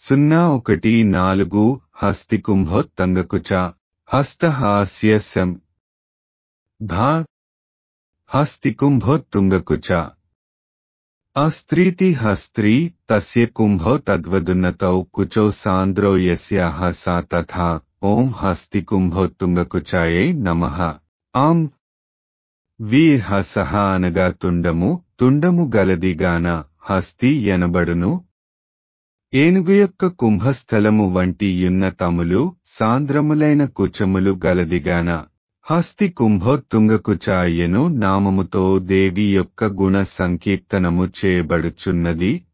సున్నా ఒకటి నాలుగు హస్తి కుంభోత్తంగకుచ హస్తహాస్యసం ధా హస్తి కుంభోత్తుంగకుచ అస్త్రీతి హస్త్రీ తస్య కుంభో తద్వదున్నతౌ కుచో సాంద్రో యస్యాహ సా తథా ఓం హస్తి కుంభోత్తుంగకుచాయై నమః ఆం వీర్ హసహ అనగా తుండము తుండము గలదిగాన హస్తి ఎనబడును ఏనుగు యొక్క కుంభస్థలము వంటి యున్న తములు సాంద్రములైన కుచములు గలదిగాన హస్తి కుంభోత్తుంగకుచాయను నామముతో దేవి యొక్క గుణ సంకీర్తనము చేయబడుచున్నది